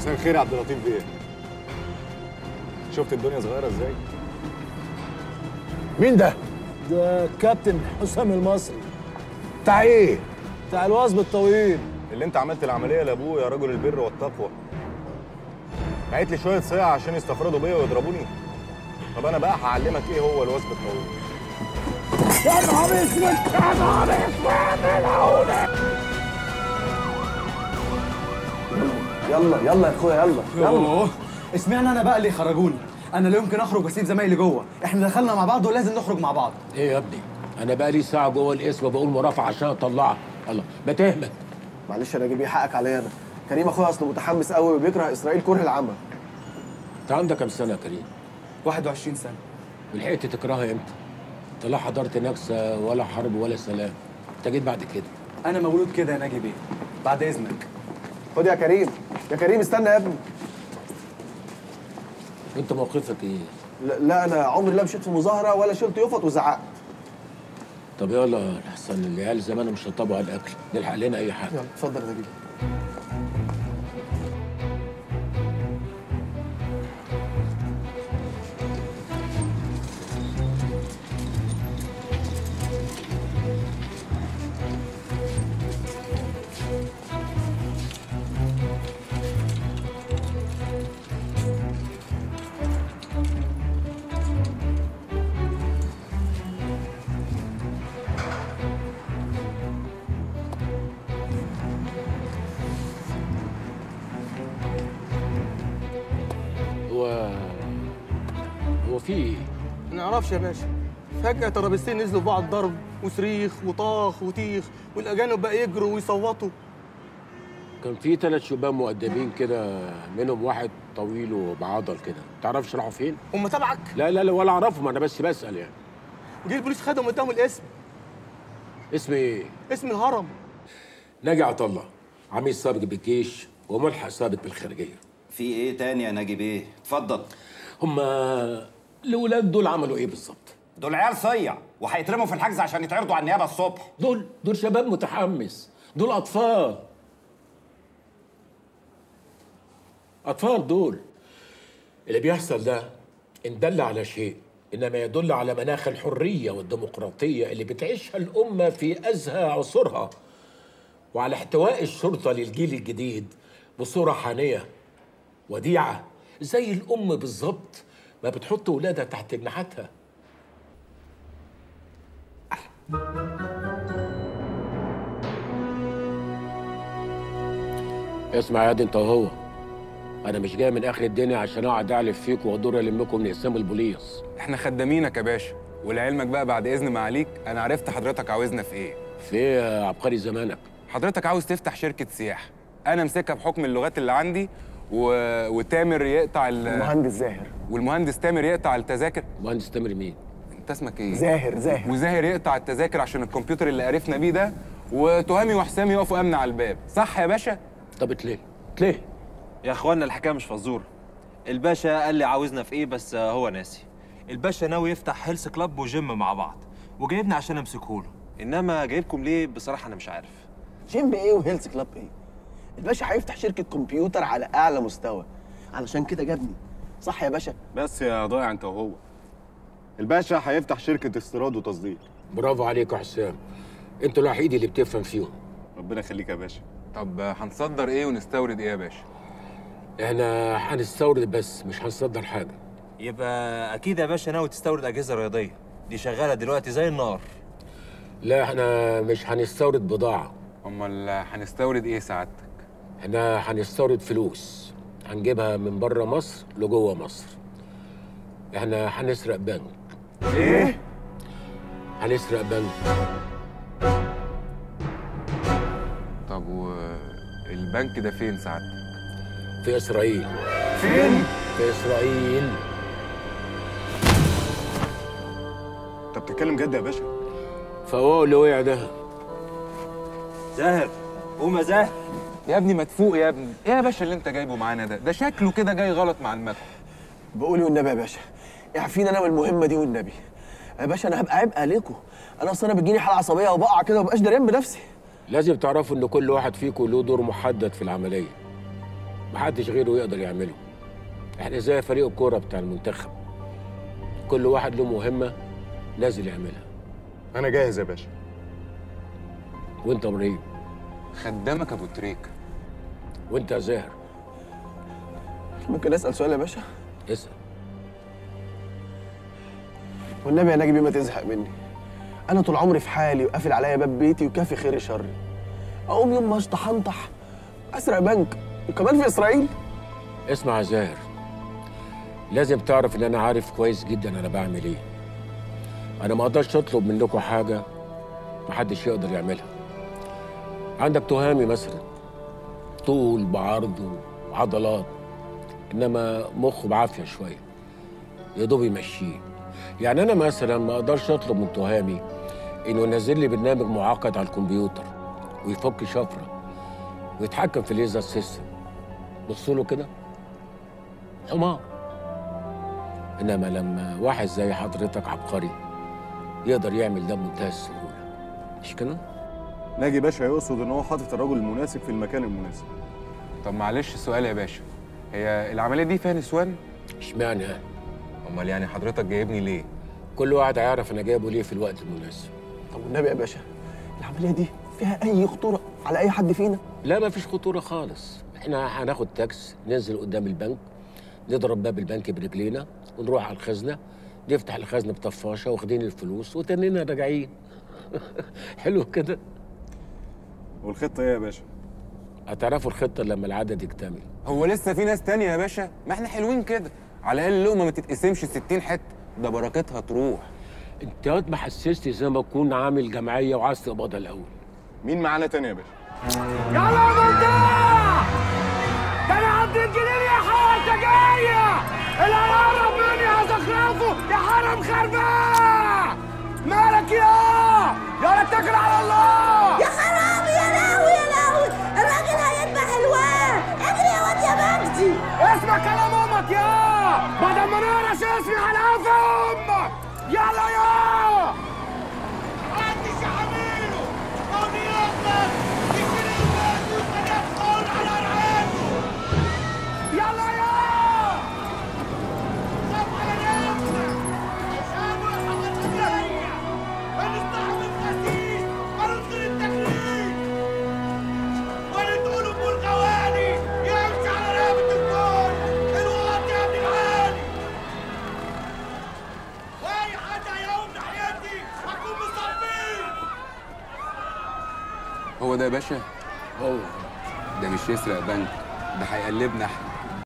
مساء الخير يا عبد اللطيف بيه شفت الدنيا صغيره ازاي مين ده؟ ده كابتن حسام المصري بتاع ايه؟ بتاع الوثب الطويل اللي انت عملت العمليه لابوه يا رجل البر والتقوى بعت لي شويه صيع عشان يستفردوا بيا ويضربوني طب انا بقى هعلمك ايه هو الوثب الطويل يا نهار اسود يا نهار اسود يلا يلا يا اخويا يلا يلا يوه اسمعنا انا بقى اللي خرجوني انا لا يمكن اخرج واسيب زمايلي جوه احنا دخلنا مع بعض ولازم نخرج مع بعض ايه يا ابني انا بقى لي ساعه جوه القسم بقول مرافعه عشان اطلعها الله ما تهمل معلش انا جايب حقك عليا انا كريم اخويا اصله متحمس قوي وبيكره اسرائيل كره العمى انت عندك كام سنه يا كريم 21 سنه ولحقت تكرهها امتى انت لا حضرت نكسه ولا حرب ولا سلام انت جيت بعد كده انا مولود كده يا ناجي بيه بعد اذنك خد يا كريم يا كريم استنى يا ابني انت موقفك ايه لا, لا انا عمري لا مشيت في مظاهره ولا شلت يفط وزعقت طب يلا احسن العيال زمان مش هيطبقوا على الاكل نلحق لنا اي حاجه يلا اتفضل يا نبيل هو هو في ايه ما نعرفش يا باشا فجأة ترابيزتين نزلوا في بعض ضرب وصريخ وطاخ وتيخ والأجانب بقى يجروا ويصوتوا كان في ثلاث شباب مؤدبين كده منهم واحد طويل وبعضل كده تعرفش راحوا فين هم تبعك لا لا لا ولا اعرفهم انا بس بسال يعني جه البوليس خدهم قدام الاسم اسم ايه اسم الهرم ناجي عطا الله عميد سابق بالجيش وملحق سابق بالخارجيه في ايه تاني يا ناجي بيه اتفضل هما الاولاد دول عملوا ايه بالظبط دول عيال صيع وهيترموا في الحجز عشان يتعرضوا على النيابه الصبح دول دول شباب متحمس دول اطفال اطفال دول اللي بيحصل ده ان دل على شيء انما يدل على مناخ الحريه والديمقراطيه اللي بتعيشها الامه في ازهى عصورها وعلى احتواء الشرطه للجيل الجديد بصوره حانيه وديعه زي الام بالظبط ما بتحط ولادها تحت جناحاتها اسمع يا دي انت وهو انا مش جاي من اخر الدنيا عشان اقعد اعلف فيك وادور المكم من اقسام البوليس احنا خدامينك يا باشا ولعلمك بقى بعد اذن معاليك انا عرفت حضرتك عاوزنا في ايه في ايه يا عبقري زمانك حضرتك عاوز تفتح شركه سياحه انا امسكها بحكم اللغات اللي عندي و... وتامر يقطع ال... المهندس زاهر والمهندس تامر يقطع التذاكر مهندس تامر مين انت اسمك ايه زاهر زاهر وزاهر يقطع التذاكر عشان الكمبيوتر اللي عرفنا بيه ده وتهامي وحسام يقفوا امن على الباب صح يا باشا طب اتليه اتليه يا اخوانا الحكايه مش فزوره الباشا قال لي عاوزنا في ايه بس هو ناسي الباشا ناوي يفتح هيلث كلاب وجيم مع بعض وجايبني عشان امسكه له انما جايبكم ليه بصراحه انا مش عارف جيم ايه وهيلث كلاب ايه الباشا هيفتح شركه كمبيوتر على اعلى مستوى علشان كده جابني صح يا باشا بس يا ضايع انت وهو الباشا هيفتح شركه استيراد وتصدير برافو عليك يا حسام انت الوحيد اللي بتفهم فيهم ربنا يخليك يا باشا طب هنصدر ايه ونستورد ايه يا باشا احنا هنستورد بس مش هنصدر حاجه يبقى اكيد يا باشا ناوي تستورد اجهزه رياضيه دي شغاله دلوقتي زي النار لا احنا مش هنستورد بضاعه امال هنستورد ايه سعادتك احنا هنستورد فلوس هنجيبها من بره مصر لجوه مصر احنا هنسرق بنك ايه هنسرق بنك طب والبنك ده فين سعادتك في اسرائيل فين في اسرائيل انت بتتكلم جد يا باشا فهو اللي وقع ده زاهر قوم يا زاهر يا ابني ما تفوق يا ابني ايه يا باشا اللي انت جايبه معانا ده ده شكله كده جاي غلط مع المكن بقولي والنبي يا باشا اعفيني انا من المهمه دي والنبي يا باشا انا هبقى عبء عليكم انا اصل انا بتجيني حاله عصبيه وبقع كده ومبقاش دريان بنفسي لازم تعرفوا ان كل واحد فيكم له دور محدد في العمليه محدش غيره يقدر يعمله احنا زي فريق الكوره بتاع المنتخب كل واحد له مهمه نازل يعملها انا جاهز يا باشا وانت ابراهيم خدامك ابو تريك وانت يا زاهر ممكن اسال سؤال يا باشا اسال والنبي يا ناجي ما تزهق مني انا طول عمري في حالي وقافل عليا باب بيتي وكافي خير شري اقوم يوم ما اشطح انطح اسرق بنك وكمان في اسرائيل اسمع يا زاهر لازم تعرف ان انا عارف كويس جدا انا بعمل ايه انا ما اقدرش اطلب منكم حاجه محدش يقدر يعملها عندك تهامي مثلا طول بعرض وعضلات انما مخه بعافيه شويه يا دوب يمشيه يعني انا مثلا ما اقدرش اطلب من تهامي انه ينزل لي برنامج معقد على الكمبيوتر ويفك شفره ويتحكم في الليزر سيستم بصوا له كده حمار انما لما واحد زي حضرتك عبقري يقدر يعمل ده بمنتهى السهوله مش كده؟ ناجي باشا يقصد ان هو حاطط الرجل المناسب في المكان المناسب طب معلش سؤال يا باشا هي العمليه دي فيها نسوان اشمعنى امال يعني حضرتك جايبني ليه كل واحد هيعرف انا جايبه ليه في الوقت المناسب طب والنبي يا باشا العمليه دي فيها اي خطوره على اي حد فينا لا ما فيش خطوره خالص احنا هناخد تاكس ننزل قدام البنك نضرب باب البنك برجلينا ونروح على الخزنه نفتح الخزنه بطفاشه واخدين الفلوس وتنينا راجعين حلو كده والخطه ايه يا باشا هتعرفوا الخطه لما العدد يكتمل هو لسه في ناس تانية يا باشا ما احنا حلوين كده على الاقل اللقمه ما تتقسمش 60 حته ده بركتها تروح انت وقت ما حسستي زي ما اكون عامل جمعيه وعايز تقبضها الاول مين معانا تاني يا باشا يلا يا مفتاح ده انا عديت جنيه يا حاره جايه اللي هيقرب مني هزخرفه يا حرم خربان مالك يا يلا اتكل على الله يا خرابي يا لهوي يا لهوي الراجل هيذبح الواد اجري يا واد يا مجدي اسمع كلام امك يا بدل ما نقرش اسمي على قف امك يلا يا محدش يحمله قومي يلا يشيل البيت ويدخل على رعايته يلا يا خاف على نفسك شابوا يا حضرتك الجاية هنستحمل خسيس هننصر التكليف ونتقول ابو الغواني يمشي على رقبة الكل الوقت يا ابن العالي واي حد هيقوم ناحيتي هكون مصابين هو ده يا باشا هو ده مش يسرق بنك ده هيقلبنا احنا